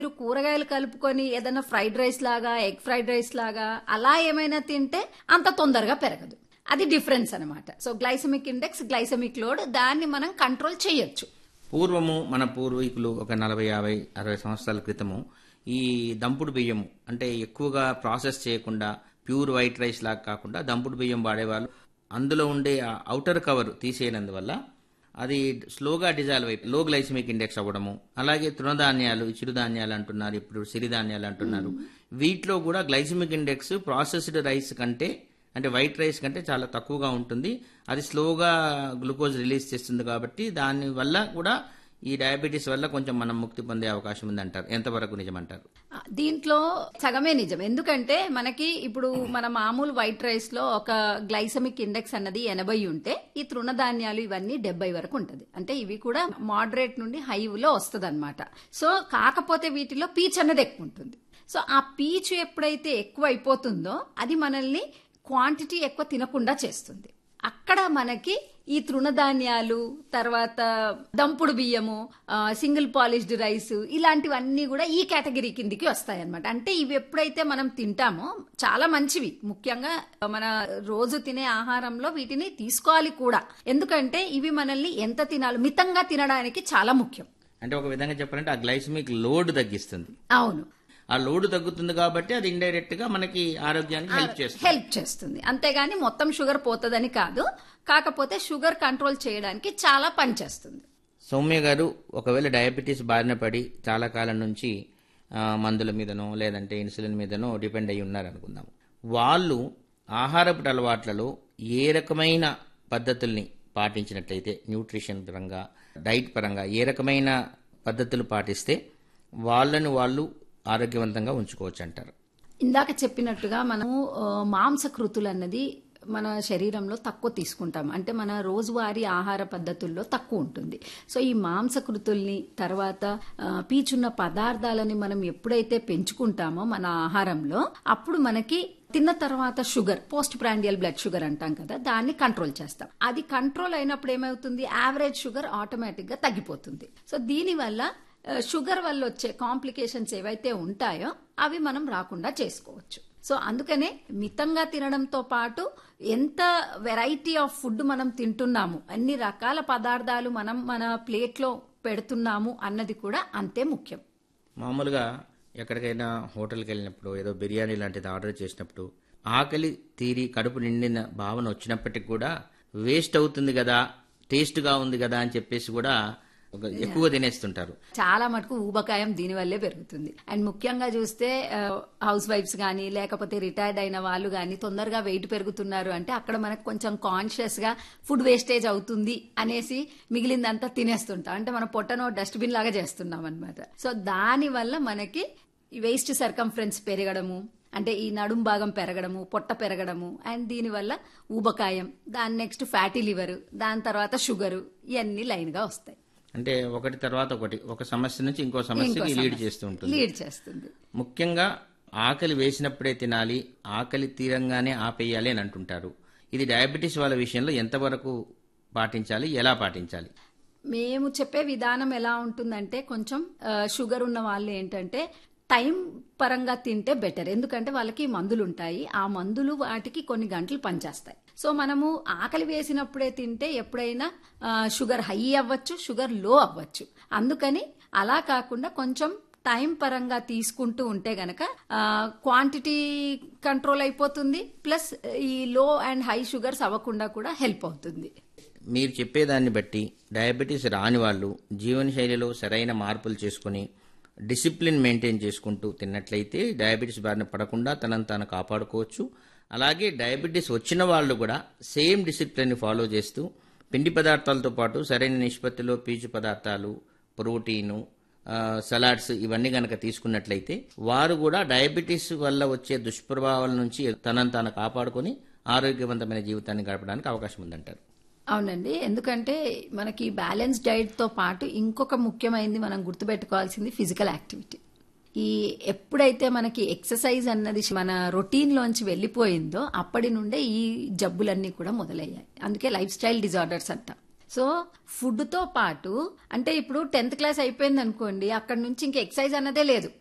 మీరు కూరగాయలు కలుపుకొని ఏదైనా ఫ్రైడ్ రైస్ లాగా ఎగ్ ఫ్రైడ్ రైస్ లాగా అలా ఏమైనా తింటే అంత తొందరగా పెరగదు అది డిఫరెన్స్ అనమాట so glycemic index glycemic load దాన్ని మనం కంట్రోల్ చేయొచ్చు పూర్వము మన పూర్వీకులు ఒక నలభై యాభై అరవై సంవత్సరాల క్రితము ఈ దంపుడు బియ్యము అంటే ఎక్కువగా ప్రాసెస్ చేయకుండా ప్యూర్ వైట్ రైస్ లాగా కాకుండా దంపుడు బియ్యం వాడేవాళ్ళు అందులో ఉండే ఆ అవుటర్ కవర్ తీసేయనందువల్ల అది స్లోగా డిజాల్వ్ అయిపోయి లో గ్లైసమిక్ ఇండెక్స్ అవ్వడము అలాగే తృణధాన్యాలు చిరుధాన్యాలు అంటున్నారు ఇప్పుడు సిరిధాన్యాలు అంటున్నారు వీటిలో కూడా గ్లైసమిక్ ఇండెక్స్ ప్రాసెస్డ్ రైస్ కంటే అంటే వైట్ రైస్ కంటే చాలా తక్కువగా ఉంటుంది అది స్లోగా గ్లూకోజ్ రిలీజ్ చేస్తుంది కాబట్టి దాని వల్ల కూడా ఈ డయాబెటీస్ వల్ల కొంచెం మనం ముక్తి పొందే అవకాశం ఉందంటారు ఎంతవరకు నిజమంటారు ఆ, దీంట్లో సగమే నిజం ఎందుకంటే మనకి ఇప్పుడు మన మామూలు వైట్ రైస్ లో ఒక గ్లైసమిక్ ఇండెక్స్ అన్నది ఎనభై ఉంటే ఈ తృణధాన్యాలు ఇవన్నీ డెబ్బై వరకు ఉంటది అంటే ఇవి కూడా మోడరేట్ నుండి హైలో వస్తుంది అనమాట సో కాకపోతే వీటిలో పీచ్ అన్నది ఎక్కువ ఉంటుంది సో ఆ పీచు ఎప్పుడైతే ఎక్కువ అయిపోతుందో అది మనల్ని క్వాంటిటీ ఎక్కువ తినకుండా చేస్తుంది అక్కడ మనకి ఈ తృణధాన్యాలు తర్వాత దంపుడు బియ్యము ఆ, సింగిల్ పాలిష్డ్ రైస్ ఇలాంటివన్నీ కూడా ఈ కేటగిరీ కిందికి వస్తాయి అనమాట అంటే ఇవి ఎప్పుడైతే మనం తింటామో చాలా మంచివి ముఖ్యంగా మన రోజు తినే ఆహారంలో వీటిని తీసుకోవాలి కూడా ఎందుకంటే ఇవి మనల్ని ఎంత తినాలి మితంగా తినడానికి చాలా ముఖ్యం అంటే ఒక విధంగా చెప్పాలంటే ఆ గ్లైసమిక్ లోడ్ తగ్గిస్తుంది అవును ఆ లోడ్ తగ్గుతుంది కాబట్టి అది ఇండైరెక్ట్ గా మనకి ఆరోగ్యానికి హెల్ప్ చేస్తుంది హెల్ప్ చేస్తుంది అంతేగాని మొత్తం షుగర్ పోతుందని కాదు కాకపోతే షుగర్ కంట్రోల్ చేయడానికి చాలా పనిచేస్తుంది సౌమ్య గారు ఒకవేళ డయాబెటీస్ బారిన పడి చాలా కాలం నుంచి ఆ, మందుల మీదనో లేదంటే ఇన్సులిన్ మీదనో డిపెండ్ అయి ఉన్నారు అనుకుందాం వాళ్ళు ఆహారపు అలవాట్లలో ఏ రకమైన పద్ధతుల్ని పాటించినట్లయితే న్యూట్రిషన్ పరంగా డైట్ పరంగా ఏ రకమైన పద్ధతులు పాటిస్తే వాళ్ళని వాళ్ళు ఆరోగ్యవంతంగా ఉంచుకోవచ్చు అంటారు ఇందాక చెప్పినట్టుగా మనము ఆ, మాంసకృతులు అన్నది మన శరీరంలో తక్కువ తీసుకుంటాం అంటే మన రోజువారీ ఆహార పద్ధతుల్లో తక్కువ ఉంటుంది సో ఈ మాంసకృతుల్ని తర్వాత ఆ, పీచున్న పదార్థాలని మనం ఎప్పుడైతే పెంచుకుంటామో మన ఆహారంలో అప్పుడు మనకి తిన్న తర్వాత sugar post prandial blood sugar అంటాం కదా దాన్ని కంట్రోల్ చేస్తాం అది కంట్రోల్ అయినప్పుడు ఏమవుతుంది యావరేజ్ షుగర్ ఆటోమేటిక్ గా తగ్గిపోతుంది సో దీనివల్ల ఆ, షుగర్ వల్ల వచ్చే కాంప్లికేషన్స్ ఏవైతే ఉంటాయో అవి మనం రాకుండా చేసుకోవచ్చు సో అందుకనే మితంగా తినడంతో పాటు ఎంత వెరైటీ ఆఫ్ ఫుడ్ మనం తింటున్నాము అన్ని రకాల పదార్థాలు మనం మన ప్లేట్లో పెడుతున్నాము అన్నది కూడా అంతే ముఖ్యం మామూలుగా ఎక్కడికైనా హోటల్కి వెళ్ళినప్పుడు ఏదో బిర్యానీ లాంటిది ఆర్డర్ చేసినప్పుడు ఆకలి తీరి కడుపు నిండిన భావన వచ్చినప్పటికి కూడా వేస్ట్ అవుతుంది కదా టేస్ట్గా ఉంది కదా అని చెప్పేసి కూడా ఒక ఎక్కువ తినేస్తుంటారు చాలా మటుకు ఊబకాయం దీనివల్లే పెరుగుతుంది అండ్ ముఖ్యంగా చూస్తే హౌస్ వైఫ్స్ కానీ లేకపోతే రిటైర్డ్ అయిన వాళ్ళు కానీ తొందరగా వెయిట్ పెరుగుతున్నారు అంటే అక్కడ మనకు కొంచెం కాన్షియస్ గా ఫుడ్ వేస్టేజ్ అవుతుంది అనేసి మిగిలిందంతా తినేస్తుంటాం అంటే మనం పొట్టనో డస్ట్బిన్ లాగా చేస్తున్నాం అనమాట సో దాని వల్ల మనకి ఈ వేస్ట్ సర్కంఫరెన్స్ పెరగడము అంటే ఈ నడుం భాగం పెరగడము పొట్ట పెరగడము అండ్ దీనివల్ల ఊబకాయం దాని నెక్స్ట్ ఫ్యాటీ లివర్ దాని తర్వాత షుగరు ఇవన్నీ లైన్ గా వస్తాయి అంటే ఒకటి తర్వాత ఒకటి ఒక సమస్య నుంచి ఇంకో సమస్యకి లీడ్ చేస్తూ ఉంటుంది లీడ్ చేస్తుంది ముఖ్యంగా ఆకలి వేసినప్పుడే తినాలి ఆకలి తీరంగానే ఆపేయాలి అని అంటుంటారు ఇది డయాబెటీస్ వాళ్ళ విషయంలో ఎంతవరకు పాటించాలి ఎలా పాటించాలి మేము చెప్పే విధానం ఎలా ఉంటుందంటే కొంచెం ఆ, షుగర్ ఉన్న వాళ్ళు ఏంటంటే టైం పరంగా తింటే బెటర్ ఎందుకంటే వాళ్ళకి మందులు ఉంటాయి ఆ మందులు వాటికి కొన్ని గంటలు పనిచేస్తాయి సో మనము ఆకలి వేసినప్పుడే తింటే ఎప్పుడైనా ఆ, షుగర్ హై అవ్వచ్చు షుగర్ లో అవ్వచ్చు అందుకని అలా కాకుండా కొంచెం టైం పరంగా తీసుకుంటూ ఉంటే గనక క్వాంటిటీ కంట్రోల్ అయిపోతుంది ప్లస్ ఈ లో అండ్ హై షుగర్స్ అవ్వకుండా కూడా హెల్ప్ అవుతుంది మీరు చెప్పేదాన్ని బట్టి డయాబెటీస్ రాని వాళ్ళు జీవనశైలిలో సరైన మార్పులు చేసుకుని డిసిప్లిన్ మెయింటైన్ చేసుకుంటూ తిన్నట్లయితే డయాబెటీస్ బారిన పడకుండా తనను తాను కాపాడుకోవచ్చు అలాగే డయాబెటీస్ వచ్చిన వాళ్ళు కూడా సేమ్ డిసిప్లిన్ని ఫాలో చేస్తూ పిండి పదార్థాలతో పాటు సరైన నిష్పత్తిలో పీచు పదార్థాలు ప్రోటీను ఆ, సలాడ్స్ ఇవన్నీ గనక తీసుకున్నట్లయితే వారు కూడా డయాబెటీస్ వల్ల వచ్చే దుష్ప్రభావాల నుంచి తనను తాను కాపాడుకొని ఆరోగ్యవంతమైన జీవితాన్ని గడపడానికి అవకాశం ఉందంటారు అవునండి ఎందుకంటే మనకి బ్యాలెన్స్ డైట్ తో పాటు ఇంకొక ముఖ్యమైనది మనం గుర్తుపెట్టుకోవాల్సింది ఫిజికల్ యాక్టివిటీ ఈ ఎప్పుడైతే మనకి ఎక్సర్సైజ్ అన్నది మన రొటీన్ లోంచి వెళ్ళిపోయిందో అప్పటి నుండే ఈ జబ్బులన్నీ కూడా మొదలయ్యాయి అందుకే లైఫ్ స్టైల్ డిజార్డర్స్ అంటాం సో ఫుడ్ తో పాటు అంటే ఇప్పుడు టెన్త్ క్లాస్ అయిపోయింది అనుకోండి అక్కడ నుంచి ఇంక ఎక్సర్సైజ్ అన్నదే లేదు